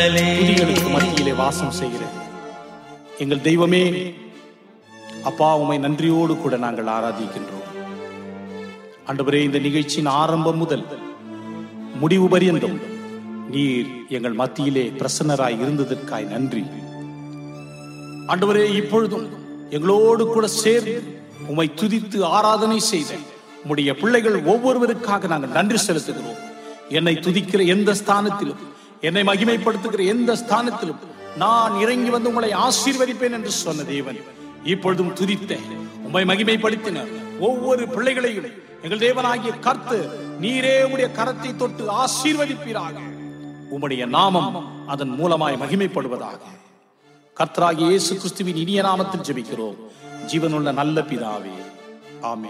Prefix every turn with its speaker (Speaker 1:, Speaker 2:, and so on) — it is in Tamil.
Speaker 1: துதிகளுக்கு மத்தியிலே வாசம் செய்கிற எங்கள் தெய்வமே அப்பா உமை நன்றியோடு கூட நாங்கள் ஆராதிக்கின்றோம் ஆண்டவரே இந்த நிகழ்ச்சியின் ஆரம்பம் முதல் முடிவு பரியந்தம் நீர் எங்கள் மத்தியிலே பிரசன்னராய் இருந்ததற்காய் நன்றி ஆண்டவரே இப்பொழுதும் எங்களோடு கூட சேர்ந்து உம்மை துதித்து ஆராதனை செய்த உம்முடைய பிள்ளைகள் ஒவ்வொருவருக்காக நாங்கள் நன்றி செலுத்துகிறோம் என்னை துதிக்கிற எந்த ஸ்தானத்திலும் என்னை மகிமைப்படுத்துகிற எந்த ஸ்தானத்திலும் நான் இறங்கி வந்து உங்களை ஆசீர்வதிப்பேன் என்று சொன்ன தேவன் இப்பொழுதும் துதித்த உம்மை மகிமைப்படுத்தின ஒவ்வொரு பிள்ளைகளையும் எங்கள் தேவனாகிய கர்த்து நீரே உடைய கரத்தை தொட்டு ஆசீர்வதிப்பீராக உம்முடைய நாமம் அதன் மூலமாய் மகிமைப்படுவதாக கர்த்தராகிய இயேசு கிறிஸ்துவின் இனிய நாமத்தில் ஜெபிக்கிறோம் ஜீவனுள்ள நல்ல பிதாவே ஆமென்